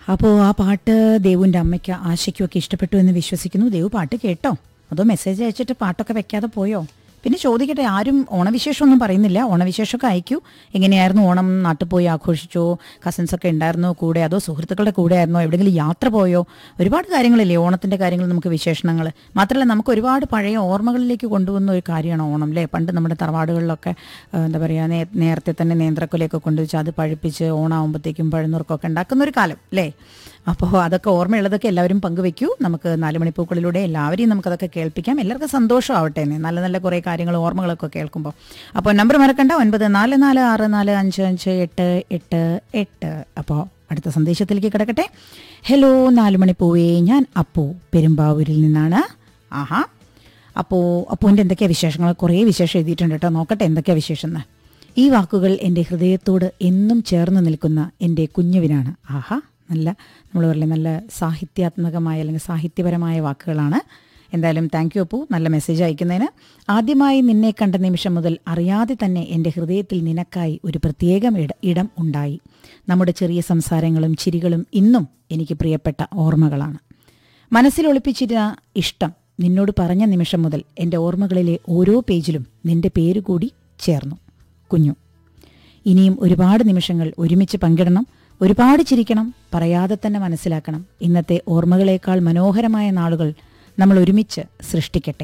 അപ്പോൾ ആ പാട്ട് ദേവുവിൻ്റെ അമ്മയ്ക്ക് ആശയ്ക്കും ഒക്കെ ഇഷ്ടപ്പെട്ടു എന്ന് വിശ്വസിക്കുന്നു ദേവു പാട്ട് കേട്ടോ അതോ മെസ്സേജ് അയച്ചിട്ട് പാട്ടൊക്കെ വെക്കാതെ പോയോ പിന്നെ ചോദിക്കട്ടെ ആരും ഓണവിശേഷമൊന്നും പറയുന്നില്ല ഓണവിശേഷമൊക്കെ അയക്കൂ എങ്ങനെയായിരുന്നു ഓണം നാട്ടിൽ പോയി ആഘോഷിച്ചോ കസിൻസ് ഒക്കെ ഉണ്ടായിരുന്നോ കൂടെ അതോ സുഹൃത്തുക്കളുടെ കൂടെ ആയിരുന്നോ എവിടെയെങ്കിലും യാത്ര പോയോ ഒരുപാട് കാര്യങ്ങളില്ലേ ഓണത്തിന്റെ കാര്യങ്ങൾ നമുക്ക് വിശേഷണങ്ങൾ മാത്രമല്ല നമുക്ക് ഒരുപാട് പഴയ ഓർമ്മകളിലേക്ക് കൊണ്ടുവന്ന ഒരു കാര്യമാണ് ഓണം അല്ലേ പണ്ട് നമ്മുടെ തറവാടുകളിലൊക്കെ ആ, എന്താ പറയുക നേ നേരത്തെ തന്നെ നേന്ത്രക്കൊലയൊക്കെ കൊണ്ടുവച്ച് അത് പഴുപ്പിച്ച് ഓണാകുമ്പോഴത്തേക്കും പഴുന്നുറുക്കൊക്കെ ഉണ്ടാക്കുന്ന ഒരു കാലം അല്ലേ അപ്പോൾ അതൊക്കെ ഓർമ്മയുള്ളതൊക്കെ എല്ലാവരും പങ്കുവെക്കൂ നമുക്ക് നാല് മണിപ്പൂക്കളിലൂടെ എല്ലാവരെയും നമുക്കതൊക്കെ കേൾപ്പിക്കാം എല്ലാവർക്കും സന്തോഷമാവട്ടെ എന്ന് നല്ല നല്ല കുറേ കാര്യങ്ങൾ ഓർമ്മകളൊക്കെ കേൾക്കുമ്പോൾ അപ്പോൾ നമ്പർ മറക്കണ്ട ഒൻപത് നാല് നാല് ആറ് നാല് അഞ്ച് അഞ്ച് എട്ട് എട്ട് എട്ട് അപ്പോൾ അടുത്ത സന്ദേശത്തിലേക്ക് കിടക്കട്ടെ ഹലോ നാല് മണിപ്പൂവേ ഞാൻ അപ്പു പെരുമ്പാവൂരിൽ നിന്നാണ് ആഹാ അപ്പോൾ അപ്പൂൻ്റെ എന്തൊക്കെയാണ് വിശേഷങ്ങൾ കുറേ വിശേഷം എഴുതിയിട്ടുണ്ട് കേട്ടോ നോക്കട്ടെ എന്തൊക്കെയാണ് വിശേഷം എന്ന് ഈ വാക്കുകൾ എൻ്റെ ഹൃദയത്തോട് എന്നും ചേർന്ന് നിൽക്കുന്ന എൻ്റെ കുഞ്ഞുവിനാണ് ആഹാ നല്ല നമ്മൾ പറയില്ലേ നല്ല സാഹിത്യാത്മകമായ അല്ലെങ്കിൽ സാഹിത്യപരമായ വാക്കുകളാണ് എന്തായാലും താങ്ക് യു അപ്പു നല്ല മെസ്സേജ് അയക്കുന്നതിന് ആദ്യമായി നിന്നെ കണ്ട നിമിഷം മുതൽ അറിയാതെ തന്നെ എൻ്റെ ഹൃദയത്തിൽ നിനക്കായി ഒരു പ്രത്യേകം ഇട ഇടം ഉണ്ടായി നമ്മുടെ ചെറിയ സംസാരങ്ങളും ചിരികളും ഇന്നും എനിക്ക് പ്രിയപ്പെട്ട ഓർമ്മകളാണ് മനസ്സിൽ ഒളിപ്പിച്ചിരുന്ന ഇഷ്ടം നിന്നോട് പറഞ്ഞ നിമിഷം മുതൽ എൻ്റെ ഓർമ്മകളിലെ ഓരോ പേജിലും നിന്റെ പേര് കൂടി ചേർന്നു കുഞ്ഞു ഇനിയും ഒരുപാട് നിമിഷങ്ങൾ ഒരുമിച്ച് പങ്കിടണം ഒരുപാട് ചിരിക്കണം പറയാതെ തന്നെ മനസ്സിലാക്കണം ഇന്നത്തെ ഓർമ്മകളേക്കാൾ മനോഹരമായ നാളുകൾ നമ്മൾ ഒരുമിച്ച് സൃഷ്ടിക്കട്ടെ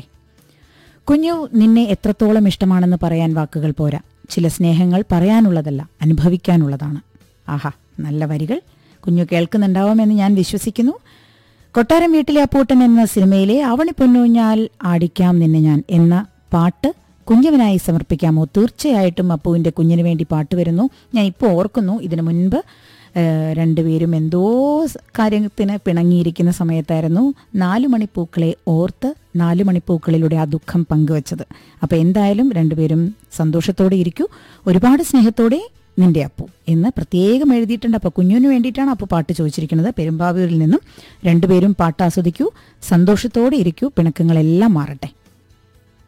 കുഞ്ഞു നിന്നെ എത്രത്തോളം ഇഷ്ടമാണെന്ന് പറയാൻ വാക്കുകൾ പോരാ ചില സ്നേഹങ്ങൾ പറയാനുള്ളതല്ല അനുഭവിക്കാനുള്ളതാണ് ആഹാ നല്ല വരികൾ കുഞ്ഞു കേൾക്കുന്നുണ്ടാവുമെന്ന് ഞാൻ വിശ്വസിക്കുന്നു കൊട്ടാരം വീട്ടിലെ അപ്പൂട്ടൻ എന്ന സിനിമയിലെ അവണി പൊന്നൂഞ്ഞാൽ ആടിക്കാം നിന്നെ ഞാൻ എന്ന പാട്ട് കുഞ്ഞുവിനായി സമർപ്പിക്കാമോ തീർച്ചയായിട്ടും അപ്പുവിൻ്റെ കുഞ്ഞിന് വേണ്ടി പാട്ട് വരുന്നു ഞാൻ ഇപ്പോൾ ഓർക്കുന്നു ഇതിനു മുൻപ് ഏഹ്, രണ്ടുപേരും എന്തോ സ് കാര്യത്തിന് പിണങ്ങിയിരിക്കുന്ന സമയത്തായിരുന്നു നാലു മണിപ്പൂക്കളെ ഓർത്ത് നാലു മണിപ്പൂക്കളിലൂടെ ആ ദുഃഖം പങ്കുവച്ചത് അപ്പോൾ എന്തായാലും രണ്ടുപേരും സന്തോഷത്തോടെ ഇരിക്കൂ ഒരുപാട് സ്നേഹത്തോടെ നിന്റെ അപ്പു എന്ന് പ്രത്യേകം എഴുതിയിട്ടുണ്ട് അപ്പോൾ കുഞ്ഞുവിന് വേണ്ടിയിട്ടാണ് അപ്പു പാട്ട് ചോദിച്ചിരിക്കുന്നത് പെരുമ്പാവൂരിൽ നിന്നും രണ്ടുപേരും പാട്ട് ആസ്വദിക്കൂ സന്തോഷത്തോടെ ഇരിക്കൂ പിണക്കങ്ങളെല്ലാം മാറട്ടെ